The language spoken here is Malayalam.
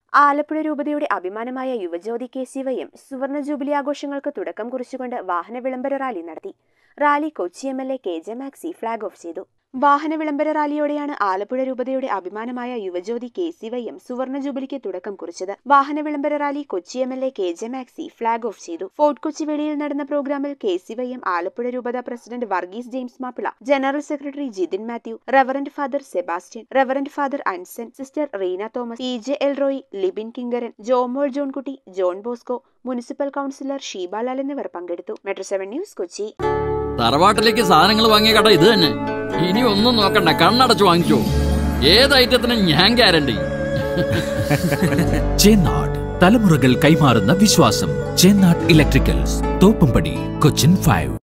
ആലപ്പുഴ രൂപതയുടെ അഭിമാനമായ Yuvajyothi K C Y M സുവർണ ജൂബിലി ആഘോഷങ്ങൾക്ക് തുടക്കം കുറിച്ചുകൊണ്ട് വാഹന വിളംബര റാലി നടത്തി rally Kochi M L A K J Maxi flag off ചെയ്തു വാഹന വിളംബര റാലിയോടെയാണ് ആലപ്പുഴ രൂപതയുടെ അഭിമാനമായ Yuvajyothi K C Y M സുവർണ ജൂബിലിക്ക് തുടക്കം കുറിച്ചത് വാഹന വിളംബര rally Kochi M L A K J Maxi flag off ചെയ്തു ഫോർട്ട് കൊച്ചി വെളിയിൽ നടന്ന പ്രോഗ്രാമിൽ K C Y M Alappuzha രൂപത president Varghese James Mappila general secretary Jithin Mathew reverend father Sebastian reverend father Anson sister Reena Thomas E J L Roy Libin Kinkaran Jomol Johnkutty John Bosco municipal councillor Sheebalal എന്നിവർ പങ്കെടുത്തു മെട്രോ സെവൻ ന്യൂസ് കൊച്ചി തറവാട്ടിലേക്ക് സാധനങ്ങൾ വാങ്ങിയ കട ഇത് തന്നെ ഇനി ഒന്നും നോക്കണ്ട കണ്ണടച്ച് വാങ്ങിച്ചോ ഏത് ഐറ്റത്തിനും ഞാൻ ഗ്യാരണ്ടി ചേന്നാട് തലമുറകൾ കൈമാറുന്ന വിശ്വാസം ചേന്നാട് ഇലക്ട്രിക്കൽസ് തോപ്പുംപടി കൊച്ചിൻ ഫൈവ്